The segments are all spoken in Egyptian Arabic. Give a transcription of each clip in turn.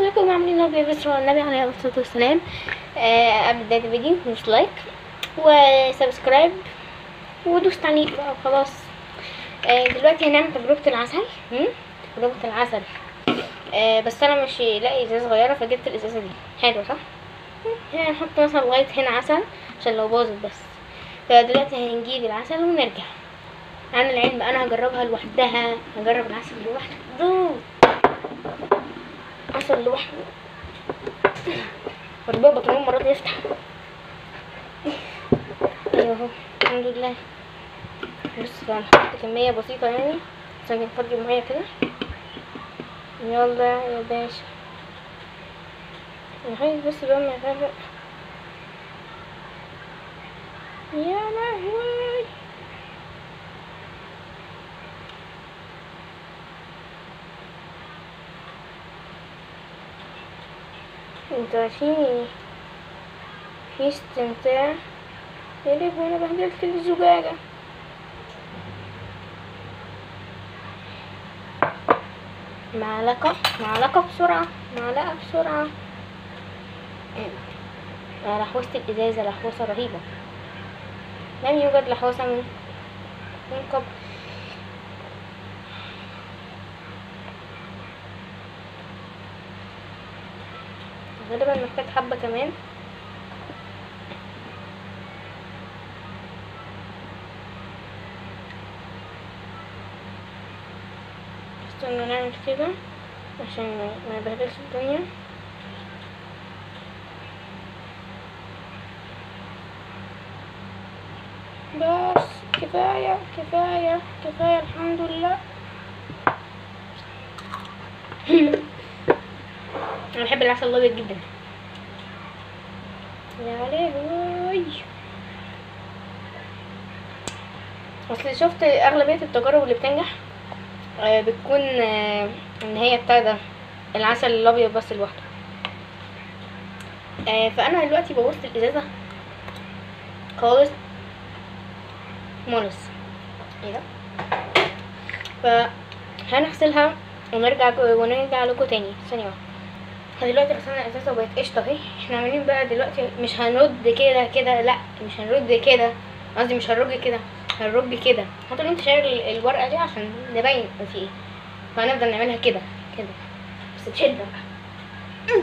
ازيكم عاملين ايه بس النبي عليه الصلاه والسلام آه قبل بدايه الفيديو دوس لايك وسبسكرايب ودوس تعليق بقى وخلاص آه دلوقتي هنعمل تجربه العسل هم؟ تجربه العسل آه بس انا مش لاقي ازازه صغيره فجبت الازازه دي حلوه صح هنا نحط مثلا لغايه هنا عسل عشان لو باظت بس فدلوقتي هنجيب العسل ونرجع عن العلم انا هجربها لوحدها هجرب العسل لوحده عسل لوحده ربنا بطلون المرة دي يفتح ايوه اهو الحمد لله بص بقى هنحط كمية بسيطة يعني عشان نفضي المية كده يلا يا باشا نخلي بس بقى ما يغرق يا لهوي انتوا في في استمتاع يا لهوي انا بهدلت الزجاجة معلقة معلقة بسرعة معلقة بسرعة آه، لحوسة الإزازة لحوسة رهيبة لم يوجد لحوسة من من قبل غالبا محتاج حبة كمان استنى نعمل كده عشان ما يبهدلش الدنيا بس كفاية كفاية كفاية الحمد لله انا بحب العسل الابيض جدا يا لهوي اصل شفت اغلبيه التجارب اللي بتنجح آه، بتكون آه، ان هي بتاع ده العسل الابيض بس لوحده آه، فانا دلوقتي بوظت الازازه خالص مولس ايه ده فهنغسلها ونرجع ونرجع لكم تاني ثانيه واحده فدلوقتي غسلنا الازازه وبقت قشطه اهي احنا عاملين بقى دلوقتي مش هنرد كده كده لا مش هنرد كده قصدي مش هنرج كده هنرج كده هتقول انت شايل ال- الورقه دي عشان نبين في ايه فهنفضل نعملها كده كده بس بشده بقى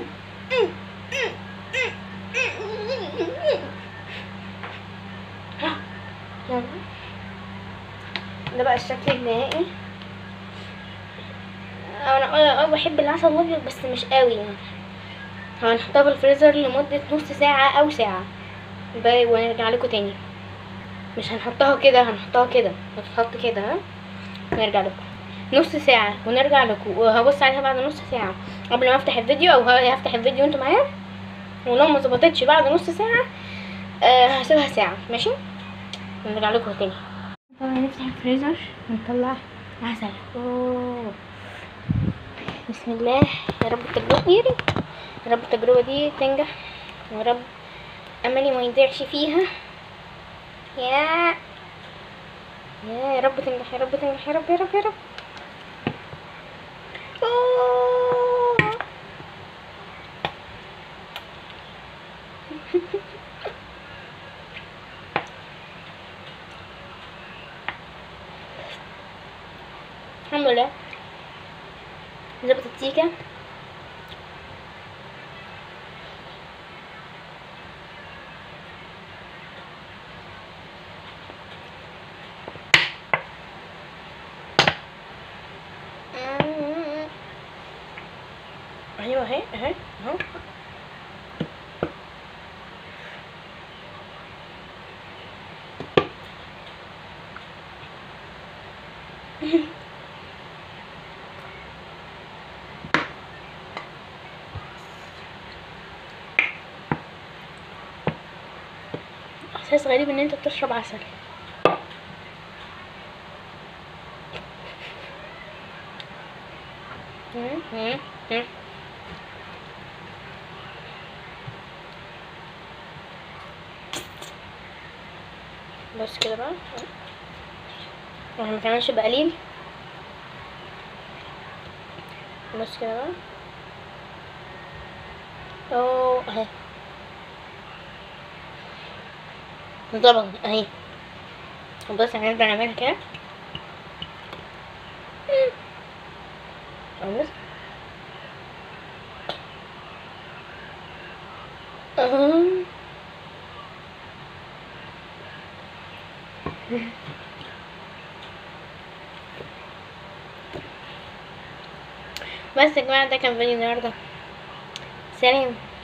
ها، يلا. ده بقى الشكل النهائي انا اه اه بحب العسل الابيض بس مش قوي يعني هنحطها في الفريزر لمدة نص ساعة أو ساعة ب- ونرجع لكم تاني مش هنحطها كده هنحطها كده هتتحط كده ها ونرجع لكم نص ساعة ونرجع لكم وهبص عليها بعد نص ساعة قبل ما افتح الفيديو او ه- هفتح الفيديو انتوا معايا ولو ما ظبطتش بعد نص ساعة آه هسيبها ساعة ماشي ونرجع لكم تاني طبعا نفتح الفريزر ونطلع عسل أوه. بسم الله يا رب التجربة يا رب يا رب التجربة دي تنجح يا رب أملي ما يضيعش فيها يا يا يا رب تنجح يا رب تنجح يا رب يا رب يا رب أوه. الحمد لله ظبطت سيكا ايوه اهي اهي اهو احساس غريب ان انت بتشرب عسل مم، مم، مم. بس كده بقى واحنا ما كانش بقليل بس كده بقى اوه اهي طبعا اهي بص هنبدأ نعملها كده بص اهو بس يا جماعة ده كان فيديو النهاردة سلام